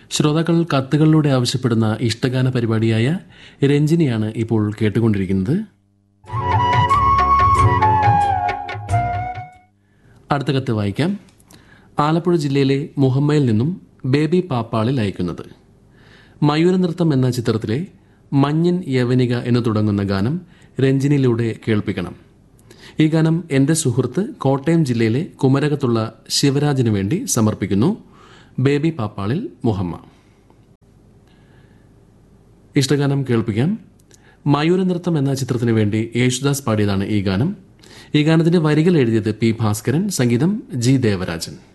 ശ്രോതാക്കൾ കത്തുകളിലൂടെ ആവശ്യപ്പെടുന്ന ഇഷ്ടഗാന പരിപാടിയായ രഞ്ജിനിയാണ് ഇപ്പോൾ കേട്ടുകൊണ്ടിരിക്കുന്നത് അടുത്ത കത്ത് വായിക്കാം ആലപ്പുഴ ജില്ലയിലെ മുഹമ്മയിൽ നിന്നും ബേബി പാപ്പാളിൽ അയക്കുന്നത് മയൂരനൃത്തം എന്ന ചിത്രത്തിലെ മഞ്ഞൻ യവനിക എന്ന് തുടങ്ങുന്ന ഗാനം രഞ്ജിനിയിലൂടെ കേൾപ്പിക്കണം ഈ ഗാനം എന്റെ സുഹൃത്ത് കോട്ടയം ജില്ലയിലെ കുമരകത്തുള്ള ശിവരാജിനു വേണ്ടി സമർപ്പിക്കുന്നു ബേബി പാപ്പാളിൽ മുഹമ്മ ഇഷ്ടഗാനം കേൾപ്പിക്കാം മയൂരനൃത്തം എന്ന ചിത്രത്തിനു വേണ്ടി യേശുദാസ് പാടിയതാണ് ഈ ഗാനം ഈ ഗാനത്തിന്റെ വരികൾ എഴുതിയത് പി ഭാസ്കരൻ സംഗീതം ജി ദേവരാജൻ